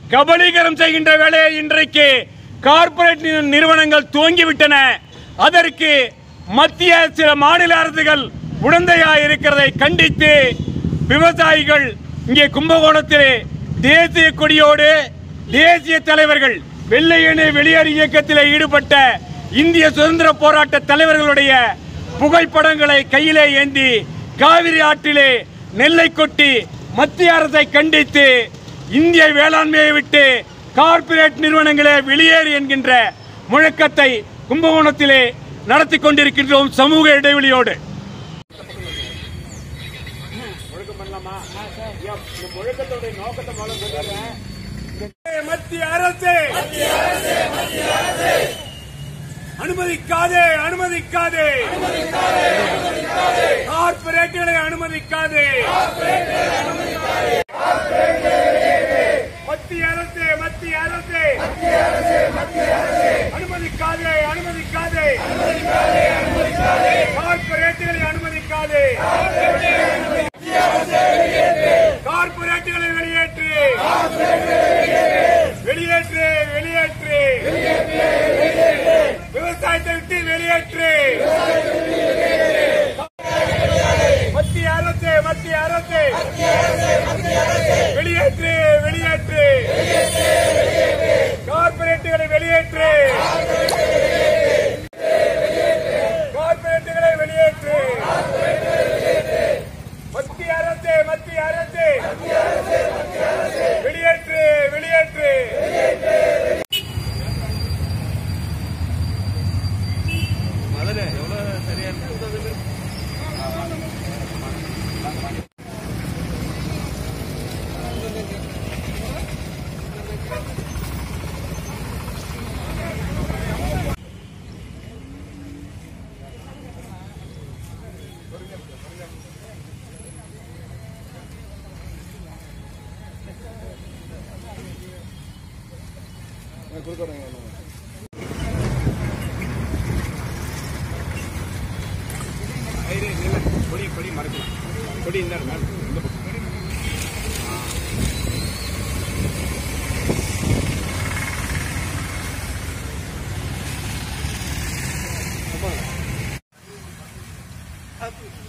கபலீகரம் செய்கின்ற வேலையை இன்றைக்கு கார்ப்பரேட் நி- நிறுவனங்கள் துவங்கிவிட்டன அதற்கு மத்திய சில மாநில அரசுகள் உடந்தையாக இருக்கிறதை கண்டித்து விவசாயிகள் இங்கே கும்பகோணத்திலே தேசிய கொடியோடு தேசிய தலைவர்கள் வெள்ளையணி வெளியேறு இயக்கத்தில் ஈடுபட்ட இந்திய சுதந்திர போராட்ட தலைவர்களுடைய புகைப்படங்களை கையிலே ஏந்தி காவிரி ஆற்றிலே நெல்லை கொட்டி மத்திய அரசை கண்டித்து இந்திய வேளாண்மையை விட்டு கார்ப்பரேட் நிறுவனங்களே வெளியேறு என்கின்ற முழக்கத்தை கும்பகோணத்திலே நடத்தி கொண்டிருக்கின்றோம் சமூக இடைவெளியோடு மத்திய அரசு அனுமதிக்காதே அனுமதிக்காதே கார்பரேட்டுகளை அனுமதிக்காதே மத்திய அரசு மத்திய அரசு அனுமதிக்காதே அனுமதிக்காதே கார்பரேட்டுகளை அனுமதிக்காதே கார்பரேட்டுகளை வெளியேற்று வெளியேற்று வெளியேற்று விவசாயத்தை விட்டு வெளியேற்று மத்திய அரசு மத்திய அரசு வெளியேற்று வெளியேற்று கார்பரேட்டுகளை வெளியேற்று கார்பரேட்டுகளை வெளியேற்று மத்திய அரசு மத்திய அரசு வெளியேற்று வெளியேற்று கொடி கொடி மறக்கலாம் கொடி இந்த மேல இந்த பக்கம் Happy.